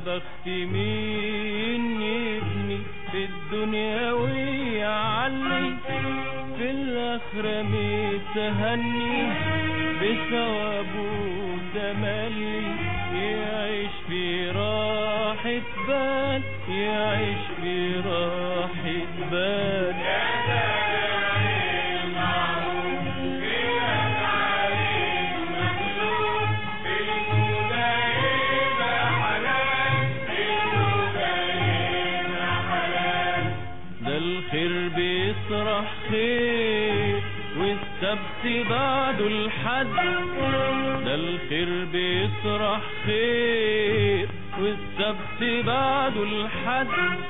بخت مين يبني في الدنيا ويعلي في الآخرة متهني بثوابه تملي يعيش في راحة بال يعيش في راحة بال ده الخير بيسرح خير والسبت بعده الحد ده الخير بيسرح خير والسبت بعده الحد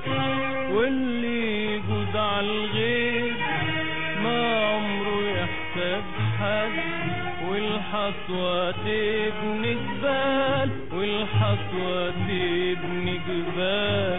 واللي يجوز على الغير ما عمره يحسب حد والحصوة تبني جبال والحصوة تبني جبال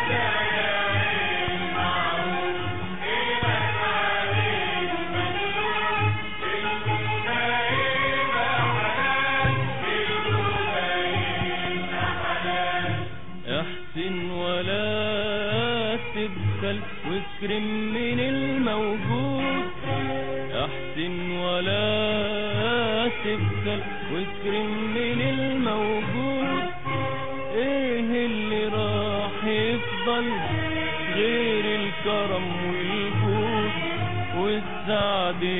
احسن ولا تبخل واكرم من الموجود احسن ولا تبخل واكرم من الموجود ايه اللي راح يفضل غير الكرم والجود والسعد